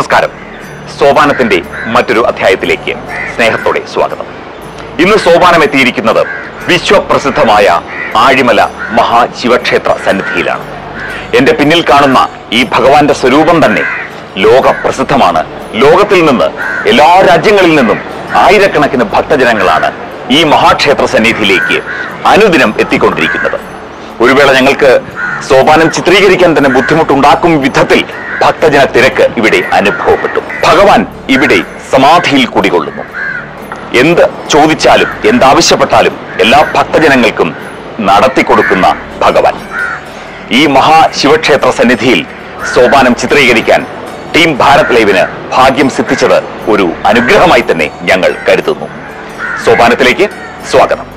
നമസ്കാരം സോപാനത്തിന്റെ മറ്റൊരു അധ്യായത്തിലേക്ക് സ്നേഹത്തോടെ സ്വാഗതം ഇന്ന് സോപാനം എത്തിയിരിക്കുന്നത് വിശ്വപ്രസിദ്ധമായ ആഴിമല മഹാശിവക്ഷേത്ര സന്നിധിയിലാണ് എന്റെ പിന്നിൽ കാണുന്ന ഈ ഭഗവാന്റെ സ്വരൂപം തന്നെ ലോക പ്രസിദ്ധമാണ് ലോകത്തിൽ നിന്ന് എല്ലാ രാജ്യങ്ങളിൽ നിന്നും ആയിരക്കണക്കിന് ഭക്തജനങ്ങളാണ് ഈ മഹാക്ഷേത്ര സന്നിധിയിലേക്ക് അനുദിനം എത്തിക്കൊണ്ടിരിക്കുന്നത് ഒരു വേള ഞങ്ങൾക്ക് സോപാനം ചിത്രീകരിക്കാൻ തന്നെ ബുദ്ധിമുട്ടുണ്ടാക്കും വിധത്തിൽ ഭക്തജന തിരക്ക് ഇവിടെ അനുഭവപ്പെട്ടു ഭഗവാൻ ഇവിടെ സമാധിയിൽ കുടികൊള്ളുന്നു എന്ത് ചോദിച്ചാലും എന്താവശ്യപ്പെട്ടാലും എല്ലാ ഭക്തജനങ്ങൾക്കും നടത്തിക്കൊടുക്കുന്ന ഭഗവാൻ ഈ മഹാശിവക്ഷേത്ര സന്നിധിയിൽ സോപാനം ചിത്രീകരിക്കാൻ ടീം ഭാരത് ലൈവിന് ഭാഗ്യം സിദ്ധിച്ചത് ഒരു അനുഗ്രഹമായി തന്നെ ഞങ്ങൾ കരുതുന്നു സോപാനത്തിലേക്ക് സ്വാഗതം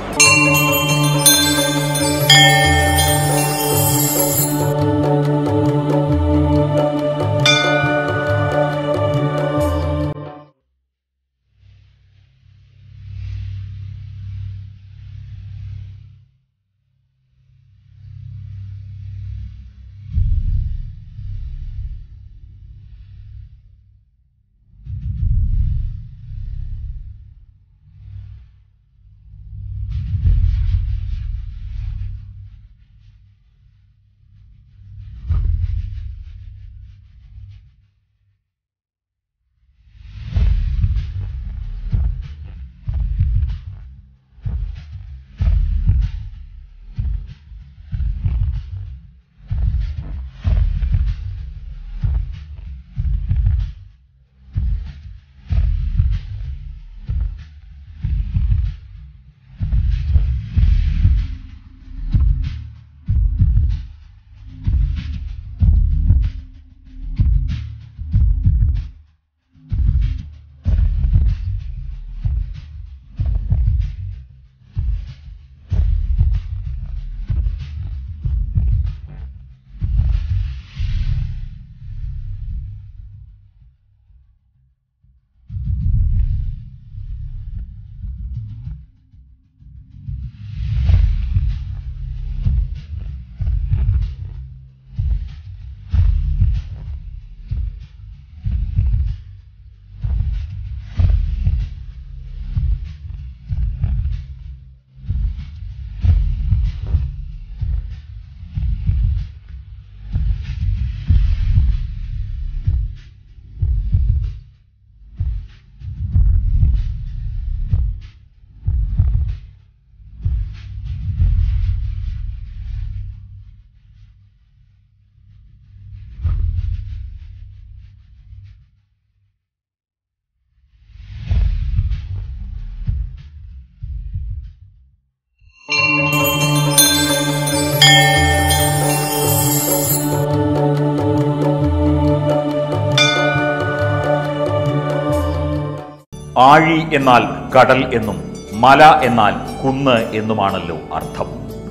ആഴി എന്നാൽ കടൽ എന്നും മല എന്നാൽ കുന്ന് എന്നുമാണല്ലോ അർത്ഥം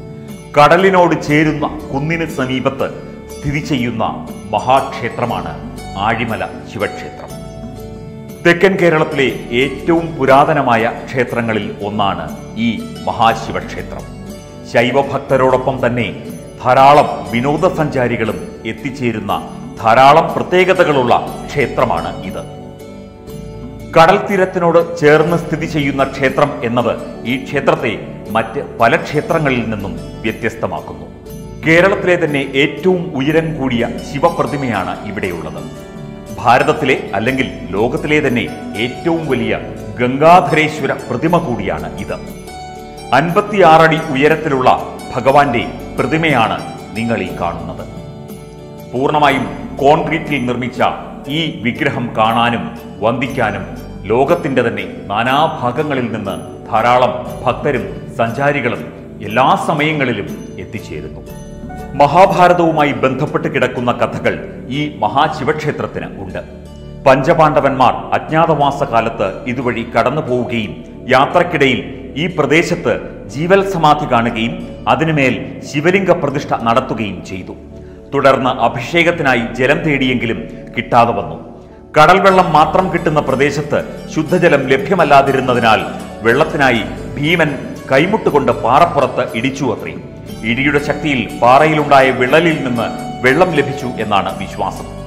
കടലിനോട് ചേരുന്ന കുന്നിന് സമീപത്ത് സ്ഥിതി ചെയ്യുന്ന മഹാക്ഷേത്രമാണ് ആഴിമല ശിവക്ഷേത്രം തെക്കൻ കേരളത്തിലെ ഏറ്റവും പുരാതനമായ ക്ഷേത്രങ്ങളിൽ ഒന്നാണ് ഈ മഹാശിവക്ഷേത്രം ശൈവഭക്തരോടൊപ്പം തന്നെ ധാരാളം വിനോദസഞ്ചാരികളും എത്തിച്ചേരുന്ന ധാരാളം പ്രത്യേകതകളുള്ള ക്ഷേത്രമാണ് ഇത് കടൽ തീരത്തിനോട് ചേർന്ന് സ്ഥിതി ചെയ്യുന്ന ക്ഷേത്രം എന്നത് ഈ ക്ഷേത്രത്തെ മറ്റ് പല ക്ഷേത്രങ്ങളിൽ നിന്നും വ്യത്യസ്തമാക്കുന്നു കേരളത്തിലെ തന്നെ ഏറ്റവും ഉയരം കൂടിയ ശിവപ്രതിമയാണ് ഇവിടെയുള്ളത് ഭാരതത്തിലെ അല്ലെങ്കിൽ ലോകത്തിലെ തന്നെ ഏറ്റവും വലിയ ഗംഗാധരേശ്വര പ്രതിമ കൂടിയാണ് ഇത് അൻപത്തിയാറടി ഉയരത്തിലുള്ള ഭഗവാന്റെ പ്രതിമയാണ് നിങ്ങൾ ഈ കാണുന്നത് പൂർണ്ണമായും കോൺക്രീറ്റിൽ നിർമ്മിച്ച ഈ വിഗ്രഹം കാണാനും വന്ദിക്കാനും ലോകത്തിന്റെ തന്നെ നാനാഭാഗങ്ങളിൽ നിന്ന് ധാരാളം ഭക്തരും സഞ്ചാരികളും എല്ലാ സമയങ്ങളിലും എത്തിച്ചേരുന്നു മഹാഭാരതവുമായി ബന്ധപ്പെട്ട് കിടക്കുന്ന കഥകൾ ഈ മഹാശിവക്ഷേത്രത്തിന് ഉണ്ട് പഞ്ചപാണ്ഡവന്മാർ അജ്ഞാതവാസ കാലത്ത് ഇതുവഴി കടന്നു പോവുകയും യാത്രക്കിടയിൽ ഈ പ്രദേശത്ത് ജീവൽ സമാധി കാണുകയും അതിനുമേൽ ശിവലിംഗ പ്രതിഷ്ഠ നടത്തുകയും ചെയ്തു തുടർന്ന് അഭിഷേകത്തിനായി ജലം തേടിയെങ്കിലും കിട്ടാതെ വന്നു കടൽ വെള്ളം മാത്രം കിട്ടുന്ന പ്രദേശത്ത് ശുദ്ധജലം ലഭ്യമല്ലാതിരുന്നതിനാൽ വെള്ളത്തിനായി ഭീമൻ കൈമുട്ടുകൊണ്ട് പാറപ്പുറത്ത് ഇടിച്ചു അത്രേ ഇടിയുടെ ശക്തിയിൽ പാറയിലുണ്ടായ വിള്ളലിൽ നിന്ന് വെള്ളം ലഭിച്ചു എന്നാണ് വിശ്വാസം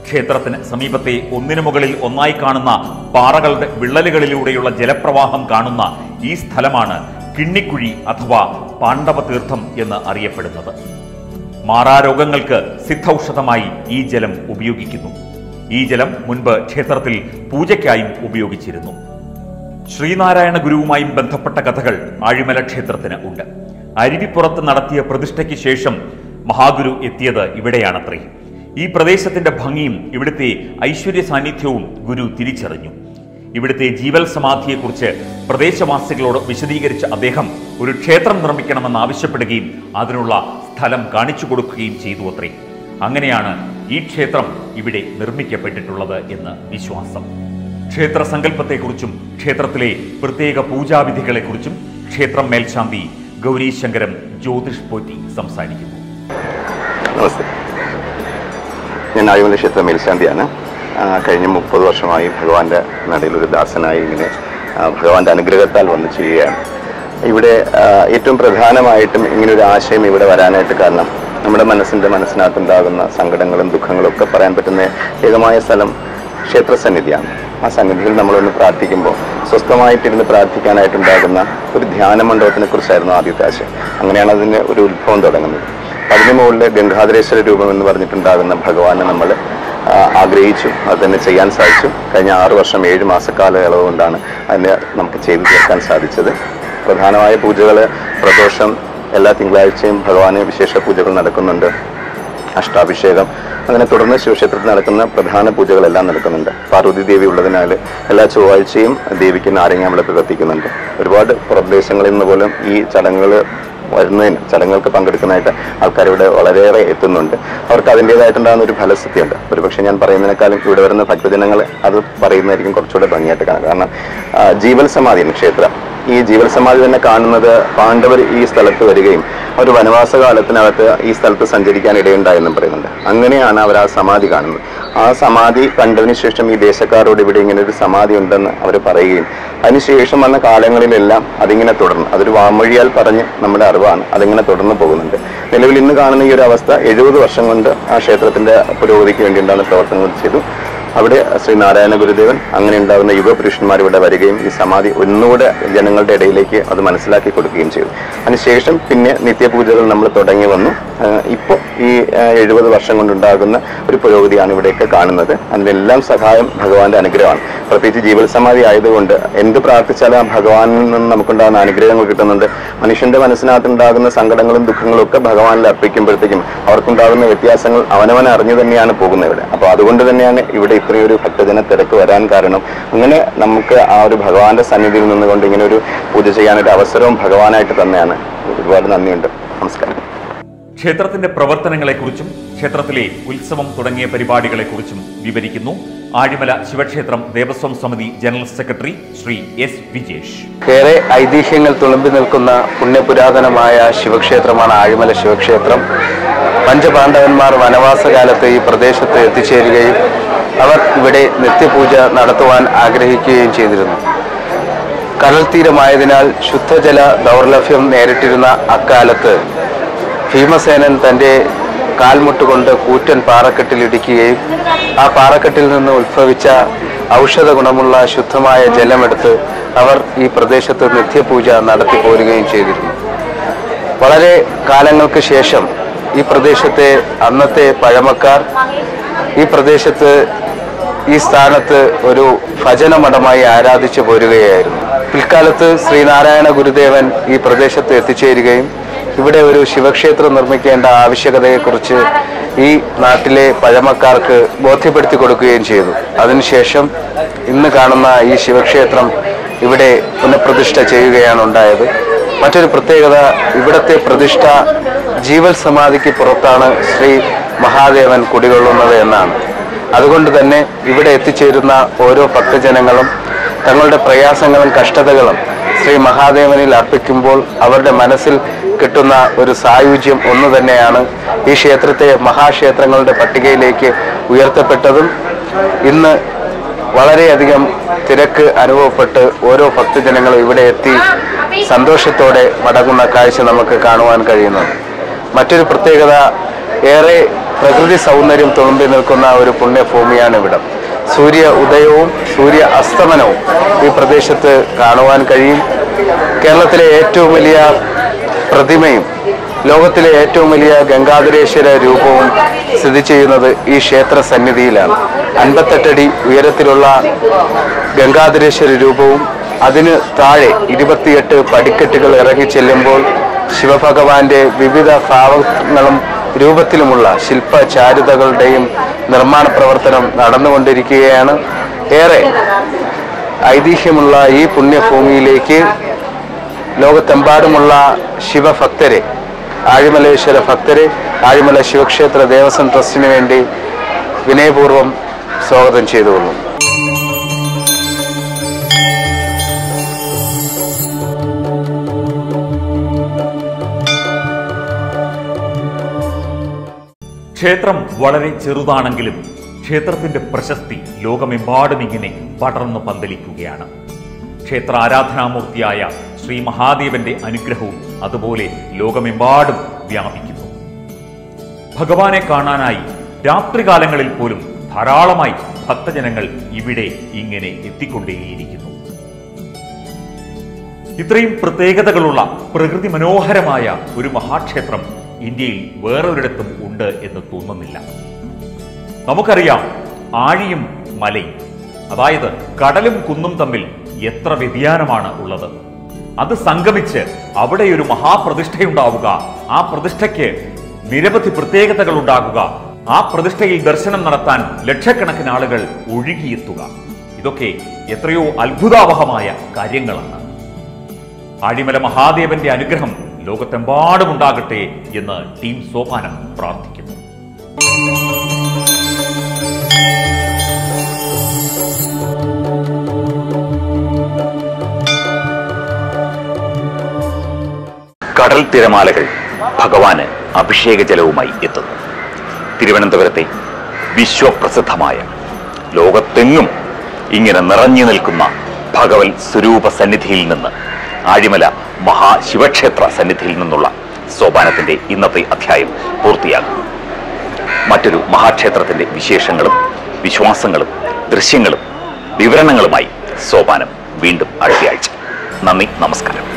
ക്ഷേത്രത്തിന് സമീപത്തെ ഒന്നിനു മുകളിൽ ഒന്നായി കാണുന്ന പാറകളുടെ വിള്ളലുകളിലൂടെയുള്ള ജലപ്രവാഹം കാണുന്ന ഈ സ്ഥലമാണ് കിണ്ണിക്കുഴി അഥവാ പാണ്ഡവ തീർത്ഥം എന്ന് അറിയപ്പെടുന്നത് മാറാരോഗങ്ങൾക്ക് സിദ്ധൌഷധമായി ഈ ജലം ഉപയോഗിക്കുന്നു ഈ ജലം മുൻപ് ക്ഷേത്രത്തിൽ പൂജയ്ക്കായും ഉപയോഗിച്ചിരുന്നു ശ്രീനാരായണ ഗുരുവുമായും ബന്ധപ്പെട്ട കഥകൾ ആഴിമല ക്ഷേത്രത്തിന് ഉണ്ട് അരുവിപ്പുറത്ത് നടത്തിയ പ്രതിഷ്ഠയ്ക്ക് ശേഷം മഹാഗുരു എത്തിയത് ഇവിടെയാണത്രേ ഈ പ്രദേശത്തിന്റെ ഭംഗിയും ഇവിടുത്തെ ഐശ്വര്യ സാന്നിധ്യവും ഗുരു തിരിച്ചറിഞ്ഞു ഇവിടുത്തെ ജീവൽ സമാധിയെക്കുറിച്ച് പ്രദേശവാസികളോട് വിശദീകരിച്ച അദ്ദേഹം ഒരു ക്ഷേത്രം നിർമ്മിക്കണമെന്ന് ആവശ്യപ്പെടുകയും അതിനുള്ള സ്ഥലം കാണിച്ചു കൊടുക്കുകയും ചെയ്തു അത്രേ അങ്ങനെയാണ് ഈ ക്ഷേത്രം ഇവിടെ നിർമ്മിക്കപ്പെട്ടിട്ടുള്ളത് എന്ന് വിശ്വാസം ക്ഷേത്ര സങ്കല്പത്തെക്കുറിച്ചും ക്ഷേത്രത്തിലെ പ്രത്യേക പൂജാവിധികളെക്കുറിച്ചും ക്ഷേത്രം മേൽശാന്തി ഗൗരീശങ്കരം ജ്യോതിഷ് പോറ്റി സംസാരിക്കുന്നു നമസ്തേ ഞാൻ ആയുമല ക്ഷേത്ര മേൽശാന്തിയാണ് ആ, കഴിഞ്ഞ മുപ്പത് വർഷമായി ഭഗവാന്റെ നടയിൽ ഒരു ദാസനായി ഇങ്ങനെ ആ, ഭഗവാന്റെ അനുഗ്രഹത്താൽ വന്ന് ചെയ്യുകയാണ് ഇവിടെ ആ, ഏറ്റവും പ്രധാനമായിട്ടും ഇങ്ങനെ ഒരു ആശയം ഇവിടെ വരാനായിട്ട് കാരണം നമ്മുടെ മനസ്സിൻ്റെ മനസ്സിനകത്തുണ്ടാകുന്ന സങ്കടങ്ങളും ദുഃഖങ്ങളും ഒക്കെ പറയാൻ പറ്റുന്ന ഏകമായ സ്ഥലം ക്ഷേത്രസന്നിധിയാണ് ആ സന്നിധിയിൽ നമ്മളൊന്ന് പ്രാർത്ഥിക്കുമ്പോൾ സ്വസ്ഥമായിട്ടിരുന്ന് പ്രാർത്ഥിക്കാനായിട്ടുണ്ടാകുന്ന ഒരു ധ്യാന മണ്ഡപത്തിനെ കുറിച്ചായിരുന്നു ആദ്യത്തെ ആശയം അങ്ങനെയാണ് അതിന് ഒരു ഉത്ഭവം തുടങ്ങുന്നത് അതിന് മുകളിൽ ഗംഗാധരേശ്വര രൂപം എന്ന് പറഞ്ഞിട്ടുണ്ടാകുന്ന ഭഗവാനെ നമ്മൾ ആഗ്രഹിച്ചു അത് തന്നെ ചെയ്യാൻ സാധിച്ചു കഴിഞ്ഞ ആറ് വർഷം ഏഴ് മാസക്കാലയളവ് കൊണ്ടാണ് അതിനെ നമുക്ക് ചെയ്തു തീർക്കാൻ സാധിച്ചത് പ്രധാനമായ പൂജകൾ പ്രദോഷം എല്ലാ തിങ്കളാഴ്ചയും ഭഗവാന് വിശേഷ പൂജകൾ നടക്കുന്നുണ്ട് അഷ്ടാഭിഷേകം അങ്ങനെ തുടർന്ന് ശിവക്ഷേത്രത്തിൽ നടക്കുന്ന പ്രധാന പൂജകളെല്ലാം നടക്കുന്നുണ്ട് പാർവതി ദേവി ഉള്ളതിനാൽ എല്ലാ ചൊവ്വാഴ്ചയും ദേവിക്ക് നാരങ്ങാവിളക്ക് കത്തിക്കുന്നുണ്ട് ഒരുപാട് പ്രദേശങ്ങളിൽ നിന്ന് പോലും ഈ ചടങ്ങുകൾ വരുന്നതിന് ചടങ്ങുകൾക്ക് പങ്കെടുക്കുന്നതായിട്ട് ആൾക്കാർ ഇവിടെ വളരെയേറെ എത്തുന്നുണ്ട് അവർക്ക് അതിൻ്റെതായിട്ടുണ്ടാകുന്ന ഒരു ഫലസ്ഥിതിയുണ്ട് ഒരുപക്ഷെ ഞാൻ പറയുന്നതിനേക്കാളും ഇവിടെ വരുന്ന ഭക്തജനങ്ങൾ അത് പറയുന്നതായിരിക്കും കുറച്ചുകൂടെ ഭംഗിയായിട്ട് കാണാം കാരണം ആ, ജീവൽ സമാധിയാണ് ക്ഷേത്രം ഈ ജീവൽ സമാധി തന്നെ കാണുന്നത് പാണ്ഡവർ ഈ സ്ഥലത്ത് വരികയും ഒരു വനവാസ കാലത്തിനകത്ത് ഈ സ്ഥലത്ത് സഞ്ചരിക്കാൻ ഇടയുണ്ടായെന്നും പറയുന്നുണ്ട് അങ്ങനെയാണ് അവർ ആ സമാധി കാണുന്നത് ആ സമാധി കണ്ടതിന് ശേഷം ഈ ദേശക്കാരോട് ഇവിടെ ഇങ്ങനെ ഒരു സമാധി ഉണ്ടെന്ന് അവർ പറയുകയും അതിനുശേഷം വന്ന കാലങ്ങളിലെല്ലാം അതിങ്ങനെ തുടർന്നു അതൊരു വാമൊഴിയാൽ പറഞ്ഞ് നമ്മുടെ അറിവാണ് അതിങ്ങനെ തുടർന്ന് പോകുന്നുണ്ട് നിലവിൽ ഇന്ന് കാണുന്ന ഈ ഒരു അവസ്ഥ എഴുപത് വർഷം കൊണ്ട് ആ ക്ഷേത്രത്തിന്റെ പുരോഗതിക്ക് വേണ്ടി ഉണ്ടാകുന്ന പ്രവർത്തനങ്ങൾ ചെയ്തു അവിടെ ശ്രീനാരായണ ഗുരുദേവൻ അങ്ങനെ ഉണ്ടാകുന്ന യുഗപുരുഷന്മാർ ഇവിടെ വരികയും ഈ സമാധി ഒന്നുകൂടെ ജനങ്ങളുടെ ഇടയിലേക്ക് അത് മനസ്സിലാക്കി കൊടുക്കുകയും ചെയ്തു അതിനുശേഷം പിന്നെ നിത്യപൂജകൾ നമ്മൾ തുടങ്ങി വന്നു ഇപ്പോൾ ഈ എഴുപത് വർഷം കൊണ്ടുണ്ടാകുന്ന ഒരു പുരോഗതിയാണ് ഇവിടെയൊക്കെ കാണുന്നത് അതിനെല്ലാം സഹായം ഭഗവാന്റെ അനുഗ്രഹമാണ് പ്രത്യേകിച്ച് ജീവൽ സമാധി ആയതുകൊണ്ട് എന്ത് പ്രാർത്ഥിച്ചാലും ആ ഭഗവാനിൽ നിന്ന് നമുക്കുണ്ടാകുന്ന അനുഗ്രഹങ്ങൾ കിട്ടുന്നുണ്ട് മനുഷ്യന്റെ മനസ്സിനകത്തുണ്ടാകുന്ന സങ്കടങ്ങളും ദുഃഖങ്ങളും ഒക്കെ ഭഗവാനിൽ അർപ്പിക്കുമ്പോഴത്തേക്കും അവർക്കുണ്ടാകുന്ന വ്യത്യാസങ്ങൾ അവനവൻ അറിഞ്ഞു തന്നെയാണ് പോകുന്നത് ഇവിടെ അപ്പോൾ അതുകൊണ്ട് തന്നെയാണ് ഇവിടെ ഇത്രയും ഒരു ഭക്തജന തിരക്ക് വരാൻ കാരണം അങ്ങനെ നമുക്ക് ആ ഒരു ഭഗവാന്റെ സന്നിധിയിൽ നിന്നുകൊണ്ട് ഇങ്ങനെ ഒരു പൂജ ചെയ്യാനൊരു അവസരവും ഭഗവാനായിട്ട് തന്നെയാണ് ഒരുപാട് നന്ദിയുണ്ട് നമസ്കാരം ക്ഷേത്രത്തിന്റെ പ്രവർത്തനങ്ങളെക്കുറിച്ചും ക്ഷേത്രത്തിലെ ഉത്സവം തുടങ്ങിയ പരിപാടികളെക്കുറിച്ചും വിവരിക്കുന്നു ആഴിമല ശിവക്ഷേത്രം ദേവസ്വം സമിതി general secretary Shri S Vijesh ഏറെ ഐതിഹ്യങ്ങൾ തുളുമ്പി നിൽക്കുന്ന പുണ്യപുരാതനമായ ശിവക്ഷേത്രമാണ് ആഴിമല ശിവക്ഷേത്രം പഞ്ചപാണ്ഡവന്മാർ വനവാസകാലത്ത് ഈ പ്രദേശത്ത് എത്തിച്ചേരുകയും അവർ ഇവിടെ നിത്യപൂജ നടത്തുവാൻ ആഗ്രഹിക്കുകയും ചെയ്തിരുന്നു കടൽ തീരമായതിനാൽ ശുദ്ധജല ദൗർലഭ്യം നേരിട്ടിരുന്ന അക്കാലത്ത് ഭീമസേനൻ തൻ്റെ കാൽമുട്ടുകൊണ്ട് കൂറ്റൻ പാറക്കെട്ടിൽ ഇടിക്കുകയും ആ പാറക്കെട്ടിൽ നിന്ന് ഉത്ഭവിച്ച ഔഷധ ഗുണമുള്ള ശുദ്ധമായ ജലമെടുത്ത് അവർ ഈ പ്രദേശത്ത് നിത്യപൂജ നടത്തി പോരുകയും ചെയ്തിരുന്നു വളരെ കാലങ്ങൾക്ക് ശേഷം ഈ പ്രദേശത്തെ അന്നത്തെ പഴമക്കാർ ഈ പ്രദേശത്ത് ഈ സ്ഥാനത്ത് ഒരു ഭജനമഠമായി ആരാധിച്ചു പോരുകയായിരുന്നു പിൽക്കാലത്ത് ശ്രീനാരായണ ഗുരുദേവൻ ഈ പ്രദേശത്ത് എത്തിച്ചേരുകയും ഇവിടെ ഒരു ശിവക്ഷേത്രം നിർമ്മിക്കേണ്ട ആവശ്യകതയെക്കുറിച്ച് ഈ നാട്ടിലെ പഴമക്കാർക്ക് ബോധ്യപ്പെടുത്തി കൊടുക്കുകയും ചെയ്തു അതിനുശേഷം ഇന്ന് കാണുന്ന ഈ ശിവക്ഷേത്രം ഇവിടെ പുനഃപ്രതിഷ്ഠ ചെയ്യുകയാണ് ഉണ്ടായത് മറ്റൊരു പ്രത്യേകത ഇവിടത്തെ പ്രതിഷ്ഠ ജീവൽ സമാധിക്ക് പുറത്താണ് ശ്രീ മഹാദേവൻ കുടികൊള്ളുന്നത് എന്നാണ് അതുകൊണ്ട് തന്നെ ഇവിടെ എത്തിച്ചേരുന്ന ഓരോ ഭക്തജനങ്ങളും തങ്ങളുടെ പ്രയാസങ്ങളും കഷ്ടതകളും ശ്രീ മഹാദേവനിൽ അർപ്പിക്കുമ്പോൾ അവരുടെ മനസ്സിൽ കിട്ടുന്ന ഒരു സായുജ്യം ഒന്നു തന്നെയാണ് ഈ ക്ഷേത്രത്തെ മഹാക്ഷേത്രങ്ങളുടെ പട്ടികയിലേക്ക് ഉയർത്തപ്പെട്ടതും ഇന്ന് വളരെയധികം തിരക്ക് അനുഭവപ്പെട്ട് ഓരോ ഭക്തജനങ്ങളും ഇവിടെ എത്തി സന്തോഷത്തോടെ മടങ്ങുന്ന കാഴ്ച നമുക്ക് കാണുവാൻ കഴിയുന്നുണ്ട് മറ്റൊരു പ്രത്യേകത ഏറെ പ്രകൃതി സൗന്ദര്യം തുളുമ്പി നിൽക്കുന്ന ഒരു പുണ്യഭൂമിയാണ് ഇവിടം സൂര്യ ഉദയവും സൂര്യ അസ്തമനവും ഈ പ്രദേശത്ത് കാണുവാൻ കഴിയും കേരളത്തിലെ ഏറ്റവും വലിയ പ്രതിമയും ലോകത്തിലെ ഏറ്റവും വലിയ ഗംഗാധരേശ്വര രൂപവും സ്ഥിതി ചെയ്യുന്നത് ഈ ക്ഷേത്ര സന്നിധിയിലാണ് അൻപത്തെട്ടടി ഉയരത്തിലുള്ള ഗംഗാധരേശ്വര രൂപവും അതിന് താഴെ ഇരുപത്തിയെട്ട് പടിക്കെട്ടുകൾ ഇറങ്ങി ചെല്ലുമ്പോൾ ശിവഭഗവാന്റെ വിവിധ ഭാവങ്ങളും രൂപത്തിലുമുള്ള ശില്പചാരുതകളുടെയും നിർമ്മാണ പ്രവർത്തനം നടന്നുകൊണ്ടിരിക്കുകയാണ് ഏറെ ഐതിഹ്യമുള്ള ഈ പുണ്യഭൂമിയിലേക്ക് ലോകത്തെമ്പാടുമുള്ള ശിവഭക്തരെ ആഴിമലേശ്വര ഭക്തരെ ആഴിമല ശിവക്ഷേത്ര ദേവസ്വം ട്രസ്റ്റിന് വേണ്ടി വിനയപൂർവ്വം സ്വാഗതം ചെയ്തുകൊള്ളും ക്ഷേത്രം വളരെ ചെറുതാണെങ്കിലും ക്ഷേത്രത്തിന്റെ പ്രശസ്തി ലോകമെമ്പാടും ഇങ്ങനെ പടർന്നു പന്തലിക്കുകയാണ് ക്ഷേത്ര ആരാധനാമൂർത്തിയായ ശ്രീ മഹാദേവന്റെ അനുഗ്രഹവും അതുപോലെ ലോകമെമ്പാടും വ്യാപിക്കുന്നു ഭഗവാനെ കാണാനായി രാത്രികാലങ്ങളിൽ പോലും ധാരാളമായി ഭക്തജനങ്ങൾ ഇവിടെ ഇങ്ങനെ എത്തിക്കൊണ്ടേയിരിക്കുന്നു ഇത്രയും പ്രത്യേകതകളുള്ള പ്രകൃതി മനോഹരമായ ഒരു മഹാക്ഷേത്രം ഇന്ത്യയിൽ വേറൊരിടത്തും ഉണ്ട് എന്ന് തോന്നുന്നില്ല നമുക്കറിയാം ആഴിയും മലയും അതായത് കടലും കുന്നും തമ്മിൽ എത്ര വ്യതിയാനമാണ് ഉള്ളത് അത് സംഗമിച്ച് അവിടെ ഒരു മഹാപ്രതിഷ്ഠയുണ്ടാവുക ആ പ്രതിഷ്ഠയ്ക്ക് നിരവധി പ്രത്യേകതകൾ ഉണ്ടാകുക ആ പ്രതിഷ്ഠയിൽ ദർശനം നടത്താൻ ലക്ഷക്കണക്കിന് ആളുകൾ ഒഴുകിയെത്തുക ഇതൊക്കെ എത്രയോ അത്ഭുതാവഹമായ കാര്യങ്ങളാണ് ആഴിമല മഹാദേവന്റെ അനുഗ്രഹം ലോകത്തെമ്പാടും ഉണ്ടാകട്ടെ എന്ന് ടീം സോപാനം പ്രാർത്ഥിക്കുന്നു കടൽ തിരമാലകൾ ഭഗവാന് അഭിഷേക ജലവുമായി എത്തുന്നു തിരുവനന്തപുരത്തെ വിശ്വപ്രസിദ്ധമായ ലോകത്തെങ്ങും ഇങ്ങനെ നിറഞ്ഞു നിൽക്കുന്ന ഭഗവൽ സ്വരൂപ സന്നിധിയിൽ നിന്ന് ആഴിമല മഹാശിവക്ഷേത്ര സന്നിധിയിൽ നിന്നുള്ള സോപാനത്തിന്റെ ഇന്നത്തെ അധ്യായം പൂർത്തിയാകും മറ്റൊരു മഹാക്ഷേത്രത്തിന്റെ വിശേഷങ്ങളും വിശ്വാസങ്ങളും ദൃശ്യങ്ങളും വിവരണങ്ങളുമായി സോപാനം വീണ്ടും അടുത്തയാഴ്ച നന്ദി നമസ്കാരം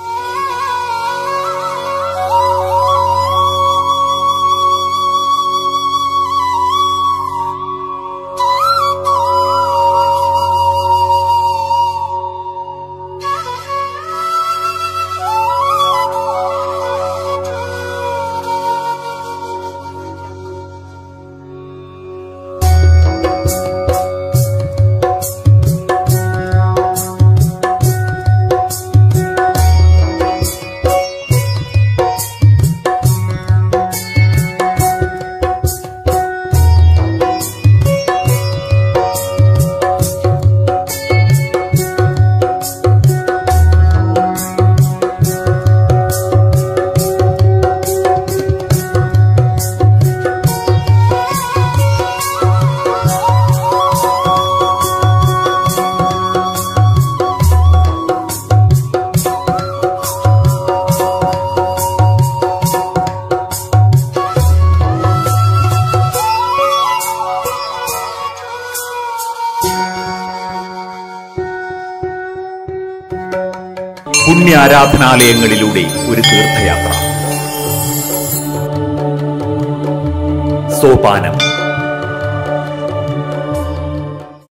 പുണ്യാരാധനാലയങ്ങളിലൂടെ ഒരു തീർത്ഥയാത്ര സോപാനം